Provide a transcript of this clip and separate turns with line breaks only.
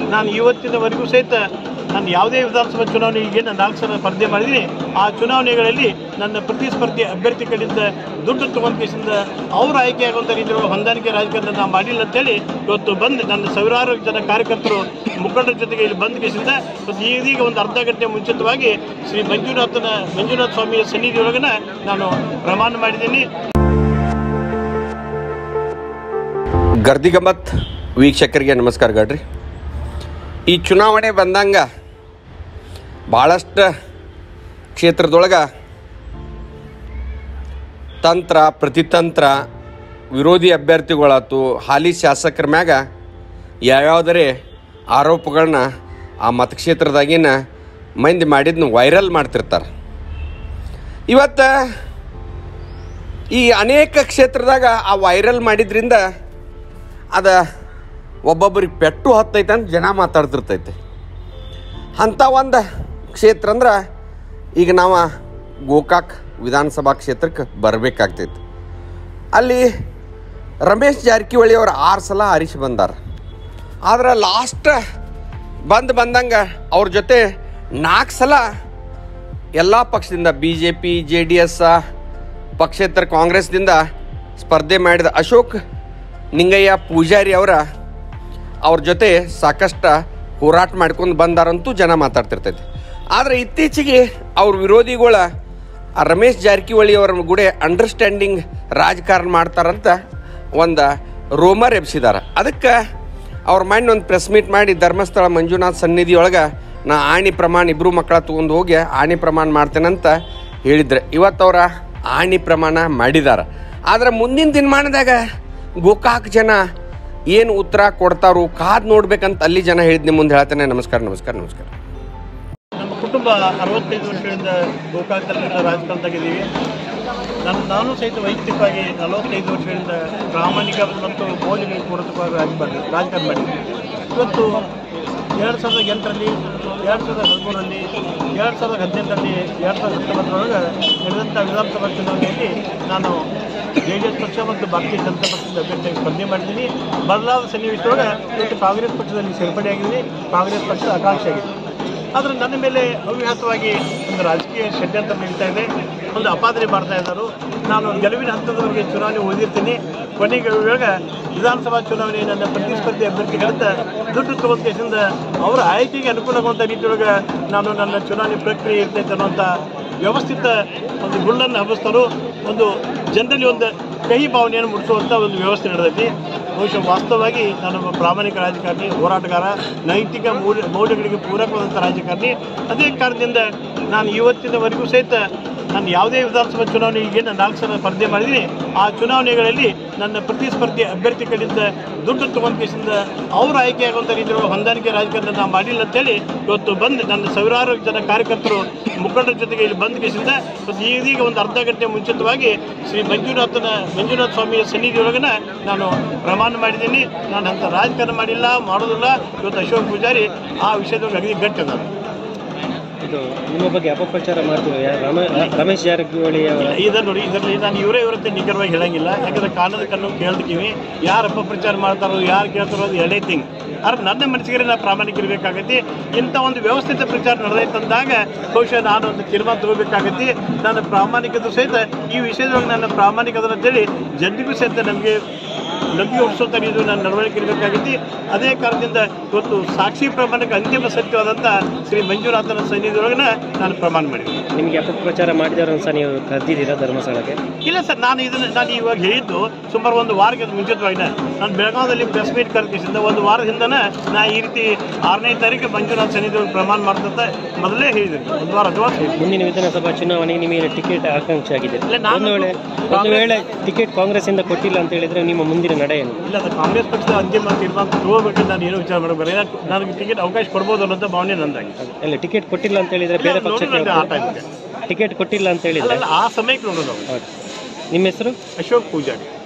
ನಾನು ಇವತ್ತಿನವರೆಗೂ ಸಹಿತ ನಾನು ಯಾವುದೇ ವಿಧಾನಸಭಾ ಚುನಾವಣೆಗೆ ನಾನು ನಾಲ್ಕು ಸಲ ಸ್ಪರ್ಧೆ ಮಾಡಿದ್ದೀನಿ ಆ ಚುನಾವಣೆಗಳಲ್ಲಿ ನನ್ನ ಪ್ರತಿಸ್ಪರ್ಧಿ ಅಭ್ಯರ್ಥಿ ಕಡೆಯಿಂದ ದುಡ್ಡು ತಗೊಂಡ ಕೇಸಿಂದ ಅವ್ರು ಆಯ್ಕೆ ಆಗುವಂಥ ರೀತಿಯ ಹೊಂದಾಣಿಕೆ ರಾಜಕಾರಣ ನಾವು ಮಾಡಿಲ್ಲ ಅಂತೇಳಿ ಇವತ್ತು ಬಂದು ನನ್ನ ಸಾವಿರಾರು ಜನ ಕಾರ್ಯಕರ್ತರು ಮುಖಂಡರ ಜೊತೆಗೆ ಇಲ್ಲಿ ಬಂದ ಕೇಸಿಂದ ಇವತ್ತು ಇದೀಗ ಒಂದು ಅರ್ಧ ಗಂಟೆ ಮುಂಚಿತವಾಗಿ ಶ್ರೀ ಮಂಜುನಾಥನ ಮಂಜುನಾಥ ಸ್ವಾಮಿಯ ಸನ್ನಿಧಿಯೊಳಗನ ನಾನು ಪ್ರಮಾಣ ಮಾಡಿದ್ದೀನಿ
ಗರ್ದಿಗಮ್ಮತ್ ವೀಕ್ಷಕರಿಗೆ ನಮಸ್ಕಾರ ಗಡ್ರಿ ಈ ಚುನಾವಣೆ ಬಂದಂಗ ಭಾಳಷ್ಟು ಕ್ಷೇತ್ರದೊಳಗೆ ತಂತ್ರ ಪ್ರತಿತಂತ್ರ ವಿರೋಧಿ ಅಭ್ಯರ್ಥಿಗಳಾತು ಹಾಲಿ ಶಾಸಕರ ಮ್ಯಾಗ ಯಾವ್ಯಾವುದರೇ ಆರೋಪಗಳನ್ನ ಆ ಮತಕ್ಷೇತ್ರದಾಗಿನ ಮಂದಿ ಮಾಡಿದ್ನ ವೈರಲ್ ಮಾಡ್ತಿರ್ತಾರೆ ಇವತ್ತು ಈ ಅನೇಕ ಕ್ಷೇತ್ರದಾಗ ಆ ವೈರಲ್ ಮಾಡಿದ್ರಿಂದ ಅದ ಒಬ್ಬೊಬ್ಬರಿಗೆ ಪೆಟ್ಟು ಹತ್ತೈತೆ ಅಂತ ಜನ ಮಾತಾಡ್ತಿರ್ತೈತೆ ಅಂಥ ಒಂದು ಕ್ಷೇತ್ರ ಅಂದ್ರೆ ಈಗ ನಾವು ಗೋಕಾಕ್ ವಿಧಾನಸಭಾ ಕ್ಷೇತ್ರಕ್ಕೆ ಬರಬೇಕಾಗ್ತೈತಿ ಅಲ್ಲಿ ರಮೇಶ್ ಜಾರಕಿಹೊಳಿ ಅವರು ಆರು ಸಲ ಆರಿಸಿ ಬಂದಾರ ಆದ್ರೆ ಲಾಸ್ಟ್ ಬಂದು ಬಂದಂಗೆ ಅವ್ರ ಜೊತೆ ನಾಲ್ಕು ಸಲ ಎಲ್ಲ ಪಕ್ಷದಿಂದ B J P J D S ಪಕ್ಷೇತರ ಕಾಂಗ್ರೆಸ್ದಿಂದ ಸ್ಪರ್ಧೆ ಮಾಡಿದ ಅಶೋಕ್ ನಿಂಗಯ್ಯ ಪೂಜಾರಿ ಅವರ ಅವ್ರ ಜೊತೆ ಸಾಕಷ್ಟು ಹೋರಾಟ ಮಾಡ್ಕೊಂಡು ಬಂದಾರಂತೂ ಜನ ಮಾತಾಡ್ತಿರ್ತೈತಿ ಆದರೆ ಇತ್ತೀಚೆಗೆ ಅವ್ರ ವಿರೋಧಿಗಳ ಆ ರಮೇಶ್ ಜಾರಕಿಹೊಳಿ ಅವರ ಕೂಡ ಅಂಡರ್ಸ್ಟ್ಯಾಂಡಿಂಗ್ ರಾಜಕಾರಣ ಮಾಡ್ತಾರಂತ ಒಂದು ರೋಮರ್ ಎಬ್ಸಿದಾರೆ ಅದಕ್ಕೆ ಅವ್ರ ಮಣ್ಣು ಒಂದು ಪ್ರೆಸ್ ಮೀಟ್ ಮಾಡಿ ಧರ್ಮಸ್ಥಳ ಮಂಜುನಾಥ್ ಸನ್ನಿಧಿ ಒಳಗೆ ನಾ ಆಣಿ ಪ್ರಮಾಣ ಇಬ್ಬರು ಮಕ್ಕಳ ತೊಗೊಂಡು ಹೋಗಿ ಆಣಿ ಪ್ರಮಾಣ ಮಾಡ್ತೇನಂತ ಹೇಳಿದ್ರೆ ಇವತ್ತು ಅವರ ಆಣಿ ಪ್ರಮಾಣ ಮಾಡಿದಾರ ಆದ್ರೆ ಮುಂದಿನ ದಿನಮಾನದಾಗ ಗೋಕಾಕ್ ಜನ ಏನು ಉತ್ತರ ಕೊಡ್ತಾರೋ ಕಾದ್ ನೋಡ್ಬೇಕಂತ ಅಲ್ಲಿ ಜನ ಹೇಳಿದ್ ಮುಂದೆ ಹೇಳ್ತೇನೆ ನಮಸ್ಕಾರ ನಮಸ್ಕಾರ ನಮಸ್ಕಾರ
ನಮ್ಮ ಕುಟುಂಬ ಅರವತ್ತೈದು ವರ್ಷಗಳಿಂದ ಗೋಕಾಕದಲ್ಲಿ ರಾಜಕಾರಣದಾಗಿದ್ದೀವಿ ನಾನು ನಾನು ಸಹಿತ ವೈಯಕ್ತಿಕವಾಗಿ ನಲವತ್ತೈದು ವರ್ಷಗಳಿಂದ ಪ್ರಾಮಾಣಿಕ ಮತ್ತು ಮೌಲ್ಯಗಳಿಗೆ ಪೂರಕವಾಗಿ ರಾಜಕಾರಣ ರಾಜಕಾರಣ ಮಾಡಿದ್ದೀನಿ ಇವತ್ತು ಎರಡು ಸಾವಿರದ ಎಂಟರಲ್ಲಿ ಎರಡು ಸಾವಿರದ ಹದಿಮೂರರಲ್ಲಿ ಎರಡು ಸಾವಿರದ ಹದಿನೆಂಟರಲ್ಲಿ ಎರಡು ಸಾವಿರದ ಹತ್ತೊಂಬತ್ತರೊಳಗೆ ನಡೆದಂಥ ವಿಧಾನಸಭಾ ಚುನಾವಣೆಯಲ್ಲಿ ನಾನು ಜೆ ಡಿ ಎಸ್ ಪಕ್ಷ ಮತ್ತು ಭಾರತೀಯ ಜನತಾ ಪಕ್ಷದ ಅಭ್ಯರ್ಥಿಯಾಗಿ ಸ್ಪರ್ಧೆ ಮಾಡಿದ್ದೀನಿ ಬದಲಾದ ಸನ್ನಿವೇಶದೊಳಗೆ ಇವತ್ತು ಕಾಂಗ್ರೆಸ್ ಪಕ್ಷದಲ್ಲಿ ಸೇರ್ಪಡೆಯಾಗಿದ್ದೀನಿ ಕಾಂಗ್ರೆಸ್ ಪಕ್ಷದ ಆಕಾಂಕ್ಷೆಯಾಗಿದೆ ಆದರೆ ನನ್ನ ಮೇಲೆ ಅವ್ಯಾಹತವಾಗಿ ಒಂದು ರಾಜಕೀಯ ಷಡ್ಯಂತ್ರ ನಡೀತಾ ಇದೆ ಒಂದು ಅಪಾದನೆ ಮಾಡ್ತಾ ಇದ್ದಾರೆ ನಾನು ಗೆಲುವಿನ ಹಂತದವರೆಗೆ ಚುನಾವಣೆ ಓದಿರ್ತೀನಿ ಕೊನೆಗೆ ಇವಾಗ ವಿಧಾನಸಭಾ ಚುನಾವಣೆ ನನ್ನ ಪ್ರತಿಸ್ಪರ್ಧಿ ಅಭ್ಯರ್ಥಿಗಳಿಂದ ದುಡ್ಡು ತಗೊಂಡ ಕೇಸಿಂದ ಅವರ ಆಯ್ಕೆಗೆ ಅನುಕೂಲವಾಗುವಂಥ ರೀತಿಯೊಳಗೆ ನಾನು ನನ್ನ ಚುನಾವಣೆ ಪ್ರಕ್ರಿಯೆ ಇರ್ತೈತೆ ಅನ್ನುವಂಥ ವ್ಯವಸ್ಥಿತ ಒಂದು ಗುಳ್ಳನ್ನು ಹಬ್ಬಿಸ್ತಾರೋ ಒಂದು ಜನರಲ್ಲಿ ಒಂದು ಕಹಿ ಭಾವನೆಯನ್ನು ಮೂಡಿಸುವಂಥ ಒಂದು ವ್ಯವಸ್ಥೆ ನಡೆದೈತಿ ಬಹುಶಃ ವಾಸ್ತವವಾಗಿ ನಾನು ಒಬ್ಬ ಪ್ರಾಮಾಣಿಕ ರಾಜಕಾರಣಿ ಹೋರಾಟಗಾರ ನೈತಿಕ ಮೌಲ್ಯ ಮೌಲ್ಯಗಳಿಗೆ ಪೂರಕವಾದಂಥ ರಾಜಕಾರಣಿ ಅದೇ ಕಾರಣದಿಂದ ನಾನು ಇವತ್ತಿನವರೆಗೂ ಸಹಿತ ನಾನು ಯಾವುದೇ ವಿಧಾನಸಭಾ ಚುನಾವಣೆಗೆ ನಾನು ನಾಲ್ಕು ಸಲ ಸ್ಪರ್ಧೆ ಮಾಡಿದ್ದೀನಿ ಆ ಚುನಾವಣೆಗಳಲ್ಲಿ ನನ್ನ ಪ್ರತಿಸ್ಪರ್ಧಿ ಅಭ್ಯರ್ಥಿ ಕಡೆಯಿಂದ ದುಡ್ಡು ತಗೊಂಡ ಕೇಸಿಂದ ಅವ್ರು ಆಯ್ಕೆ ಆಗುವಂಥ ರೀತಿಯ ಹೊಂದಾಣಿಕೆ ರಾಜಕಾರಣ ನಾವು ಮಾಡಿಲ್ಲ ಅಂತೇಳಿ ಇವತ್ತು ಬಂದು ನನ್ನ ಸಾವಿರಾರು ಜನ ಕಾರ್ಯಕರ್ತರು ಮುಖಂಡರ ಜೊತೆಗೆ ಇಲ್ಲಿ ಬಂದ ಕೇಸಿಂದ ಇವತ್ತು ಇದೀಗ ಒಂದು ಅರ್ಧ ಗಂಟೆ ಮುಂಚಿತವಾಗಿ ಶ್ರೀ ಮಂಜುನಾಥನ ಮಂಜುನಾಥ ಸ್ವಾಮಿಯ ಸನ್ನಿಧಿಯೊಳಗನ ನಾನು ಪ್ರಮಾಣ ಮಾಡಿದ್ದೀನಿ ನಾನು ಅಂಥ ರಾಜಕಾರಣ ಮಾಡಿಲ್ಲ ಮಾಡೋದಿಲ್ಲ ಇವತ್ತು ಅಶೋಕ್ ಪೂಜಾರಿ ಆ ವಿಷಯದೊಳಗೆ ಅಗದಿ ಗಟ್ಟಿ ಅದಾರೆ
ಇದು ನಿಮ್ಮ ಬಗ್ಗೆ ಅಪಪ್ರಚಾರ ಮಾಡ್ತೀವಿ ಯಾರು ರಮ ರಮೇಶ್ ಜಾರಕಿಹೊಳಿ ಅವರ
ಇದನ್ನು ನೋಡಿ ಇದರಲ್ಲಿ ನಾನು ಇವರೇ ಇವರತ್ತೆ ನಿಖರವಾಗಿ ಹೇಳಂಗಿಲ್ಲ ಯಾಕಂದ್ರೆ ಕಾಣದ ಕಣ್ಣು ಕೇಳ್ತೀವಿ ಯಾರು ಅಪಪ್ರಚಾರ ಮಾಡ್ತಾರೋ ಯಾರು ಕೇಳ್ತಾರೋ ಅದು ಎರಡೇ ಥಿಂಗ್ ಆದ್ರೆ ನನ್ನ ಮನಸ್ಸಿಗೆ ನಾನು ಪ್ರಾಮಾಣಿಕ ಇರಬೇಕಾಗತ್ತೆ ಇಂಥ ಒಂದು ವ್ಯವಸ್ಥಿತ ಪ್ರಚಾರ ನಡೆದೈತಂದಾಗ ಬಹುಶಃ ನಾನು ಒಂದು ತೀರ್ಮಾನ ತಗೋಬೇಕಾಗತ್ತೆ ನನ್ನ ಪ್ರಾಮಾಣಿಕತೆ ಸಹಿತ ಈ ವಿಷಯದೊಳಗೆ ನನ್ನ ಪ್ರಾಮಾಣಿಕತೆ ಅಂತೇಳಿ ಜನರಿಗೂ ಸಹಿತ ನಮಗೆ ನಂಬಿಕೆ ಹುಟ್ಟಿಸುವಂಥ ಇದು ನನ್ನ ನಡವಳಿಕೆ ಇರಬೇಕಾಗೈತಿ ಅದೇ ಕಾರಣದಿಂದ ಇವತ್ತು ಸಾಕ್ಷಿ ಪ್ರಮಾಣಕ್ಕೆ ಅಂತಿಮ ಸತ್ಯವಾದಂಥ ಶ್ರೀ ಮಂಜುನಾಥನ ಸನ್ನಿಧಿಯೊಳಗನ ನಾನು ಪ್ರಮಾಣ ಮಾಡಿದ್ದೀನಿ
ನಿಮಗೆ ಅಪಪ್ರಚಾರ ಮಾಡಿದವ್ರನ್ನ ಸಹ ನೀವು ಕರೆದಿದ್ದೀರಾ ಧರ್ಮಸ್ಥಳಕ್ಕೆ
ಇಲ್ಲ ಸರ್ ನಾನು ಇದನ್ನ ನಾನು ಇವಾಗ ಹೇಳಿದ್ದು ಸುಮಾರು ಒಂದು ವಾರಕ್ಕೆ ಮುಂಚಿತವಾಗಿ ನಾನು ಬೆಳಗಾವದಲ್ಲಿ ಪ್ರೆಸ್ ಮೀಟ್ ಕರೆದಿಸಿದ್ದ ಒಂದು ವಾರದ ಹಿಂದನ ನಾ ಈ ರೀತಿ ಆರನೇ ತಾರೀಕು ಮಂಜುನಾಥ್ ಸನ್ನಿಧಿ ಪ್ರಮಾಣ ಮಾಡ್ದಂತ ಮೊದಲೇ ಹೇಳಿದ್ದೀನಿ ಒಂದು ವಾರ ಅಥವಾ
ಮುಂದಿನ ವಿಧಾನಸಭಾ ಚುನಾವಣೆಗೆ ನಿಮಗೆ ಟಿಕೆಟ್ ಆಕಾಂಕ್ಷೆ ಆಗಿದೆ
ಇಲ್ಲ, ನಾನು
ಒಂದು ವೇಳೆ ಒಂದು
ಕಾಂಗ್ರೆಸ್-
ವೇಳೆ ಟಿಕೆಟ್ ಕಾಂಗ್ರೆಸ್ ಇಂದ ಕೊಟ್ಟಿಲ್ಲ ಅಂತ ಹೇಳಿದ್ರೆ ನಿಮ್ಮ ಮುಂದಿನ ನಡೆ ಏನು
ಇಲ್ಲ ಅದು ಕಾಂಗ್ರೆಸ್ ಪಕ್ಷದ ಅಂತಿಮ ತೀರ್ಮಾನ ತಗೋಬೇಕು ನಾನು ಏನು ವಿಚಾರ ಮಾಡಬೇಕು ನನಗೆ ಟಿಕೆಟ್ ಅವಕಾಶ ಕೊಡ್ಬೋದು ಅನ್ನೋಂಥ ಭಾವನೆ ನಂದಾಗಿದೆ
ಇಲ್ಲ ಟಿಕೆಟ್ ಕೊಟ್ಟಿಲ್ಲ ಅಂತ ಹೇಳಿದ್ರೆ ಬೇರೆ
ಇಲ್ಲ,
ಪಕ್ಷಕ್ಕೆ
ನೋಡೋಣ, ಆಟ
ಹೋಗ್ತೀರಾ?
ಇದೆ.
ಟಿಕೆಟ್ ಕೊಟ್ಟಿಲ್ಲ ಅಂತ ಹೇಳಿದ್ರೆ
ಅಲ್ಲ, ಆ ಸಮಯಕ್ಕೆ ನೋಡೋಣ ನಾವು
ಹೌದು. ನಿಮ್ಮ ಹೆಸರು
ಅಶೋಕ್ ಪೂಜಾರಿ